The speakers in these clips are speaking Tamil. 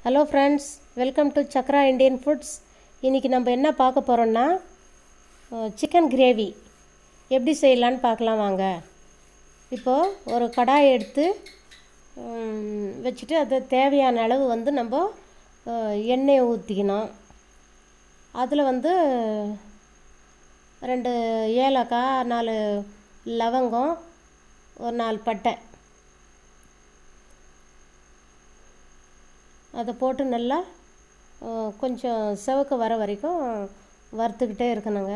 hello friends welcome to Chakra Indian foods இன்றைக்கி நம்ம என்ன பார்க்க போகிறோன்னா சிக்கன் கிரேவி எப்படி செய்யலான்னு பார்க்கலாம் வாங்க இப்போது ஒரு கடாய் எடுத்து ம், வச்சுட்டு அது தேவையான அளவு வந்து நம்ம அஹ், எண்ணெயை ஊற்றிக்கணும் அதில் வந்து ரெண்டு ஏலக்காய் நாலு லவங்கம் ஒரு நாலு பட்டை அதை போட்டு நல்லா அஹ், கொஞ்சம் செவக்க வர வரைக்கும் வறுத்துக்கிட்டே இருக்கணுங்க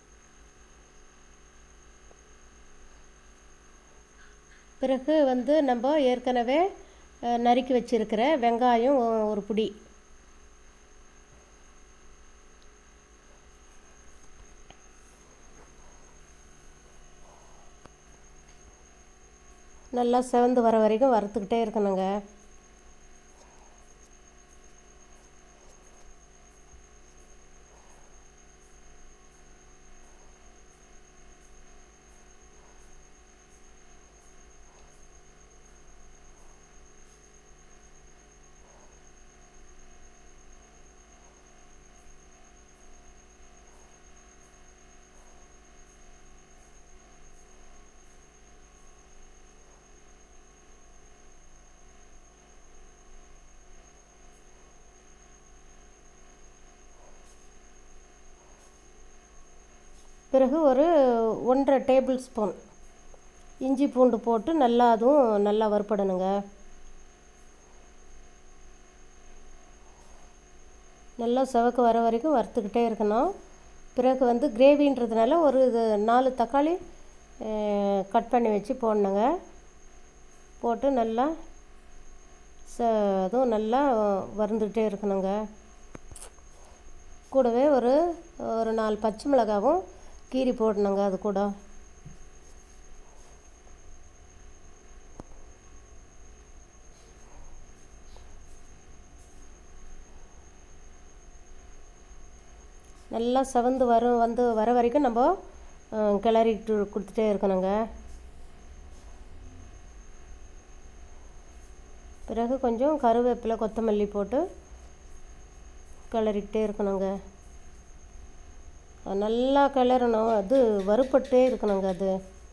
பிறகு வந்து நம்ம ஏற்கனவே அஹ், நறுக்கி வச்சிருக்கிற வெங்காயம் ஒ- ஒரு பிடி நல்லா செவந்து வர வரைக்கும் வறுத்துக்கிட்டே இருக்கணுங்க பிறகு ஒரு ஒன்றரை டேபிள் ஸ்பூன் இஞ்சி பூண்டு போட்டு நல்லா அதுவும் நல்லா வறுப்படணுங்க நல்லா செவக்க வர வரைக்கும் வறுத்துக்கிட்டே இருக்கணும் பிறகு வந்து கிரேவின்றதுனால ஒரு இது நாலு தக்காளி கட் பண்ணி வச்சு போடணுங்க போட்டு நல்லா ச அதுவும் நல்லா வறுந்துக்கிட்டே இருக்கணுங்க கூடவே ஒரு ஒரு நாலு பச்சை மிளகாவும் கீரி போடணுங்க அது கூட நல்லா செவந்து வரும் வந்து வர வரைக்கும் நம்ம அஹ், கிளறிட்டு கொடுத்துட்டே இருக்கணுங்க பிறகு கொஞ்சம் கருவேப்பிலை கொத்தமல்லி போட்டு கிளறிக்கிட்டே இருக்கணுங்க அது நல்லா கிளறணும் அது வறுபட்டே இருக்கணுங்க அது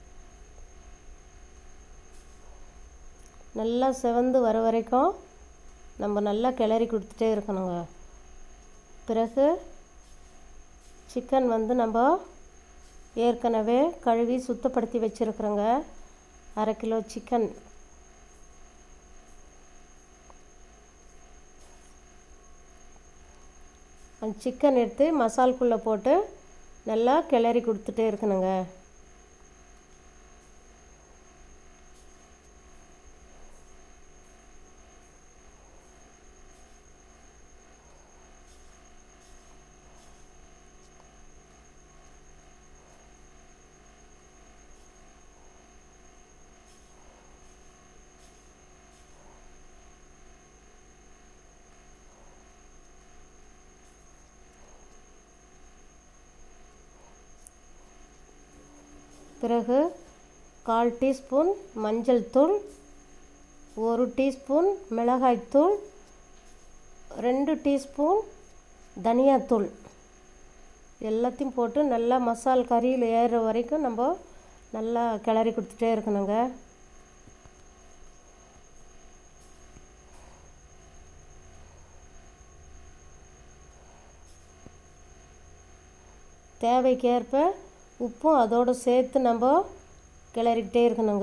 நல்லா செவந்து வர வரைக்கும் நம்ம நல்லா கிளறி கொடுத்துட்டே இருக்கணுங்க பிறகு சிக்கன் வந்து நம்ம ஏற்கனவே கழுவி சுத்தப்படுத்தி வச்சுருக்குறோங்க அரை கிலோ சிக்கன் அந்த சிக்கன் எடுத்து மசால்குள்ளே போட்டு நல்லா கிளறி கொடுத்துட்டே இருக்கணுங்க பிறகு கால் டீஸ்பூன் மஞ்சள் தூள் ஒரு டீஸ்பூன் மிளகாய்த்தூள் ரெண்டு டீஸ்பூன் தனியாத்தூள் எல்லாத்தையும் போட்டு நல்லா மசால் கறியில் ஏறுற வரைக்கும் நம்ம நல்லா கிளறி கொடுத்துட்டே இருக்கணுங்க தேவைக்கேற்ப உப்பும் அதோடு சேர்த்து நம்ம கிளறிக்கிட்டே இருக்கணுங்க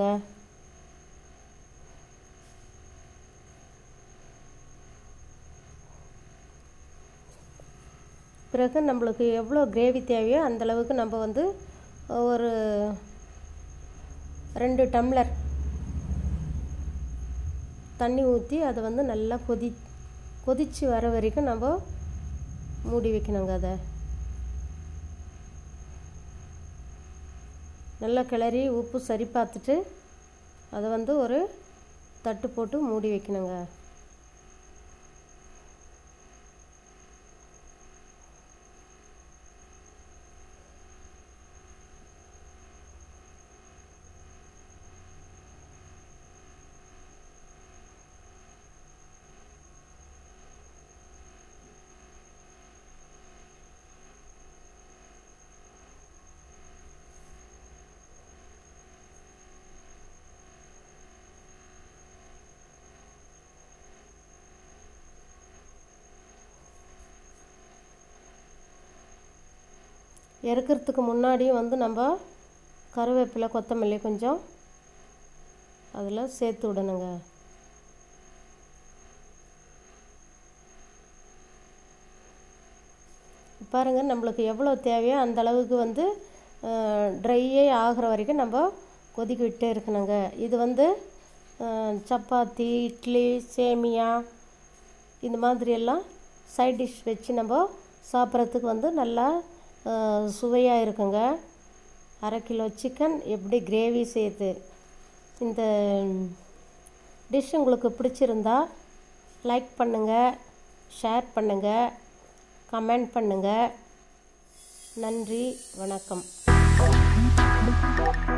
பிறகு நம்மளுக்கு எவ்வளோ கிரேவி தேவையோ அந்த அளவுக்கு நம்ம வந்து ஒரு ரெண்டு டம்ளர் தண்ணி ஊற்றி அதை வந்து நல்லா கொதி கொதித்து வர வரைக்கும் நம்ம மூடி வைக்கணுங்க அதை நல்லா கிளறி உப்பு சரி பார்த்துட்டு அதை வந்து ஒரு தட்டு போட்டு மூடி வைக்கணுங்க இறக்கிறதுக்கு முன்னாடியும் வந்து நம்ம கருவேப்பிலை கொத்தமல்லி கொஞ்சம் அதில் சேர்த்து விடணுங்க பாருங்கள் நம்மளுக்கு எவ்வளோ தேவையோ அந்த அளவுக்கு வந்து ட்ரையே ஆகிற வரைக்கும் நம்ம கொதிக்க விட்டே இருக்கணுங்க இது வந்து சப்பாத்தி இட்லி சேமியா இந்த மாதிரியெல்லாம் சைட் டிஷ் வச்சு நம்ம சாப்பிட்றதுக்கு வந்து நல்லா சுவையாக இருக்குங்க அரை கிலோ சிக்கன் எப்படி கிரேவி செய்யுது இந்த டிஷ் உங்களுக்கு பிடிச்சிருந்தா லைக் பண்ணுங்கள் ஷேர் பண்ணுங்கள் கமெண்ட் பண்ணுங்கள் நன்றி வணக்கம்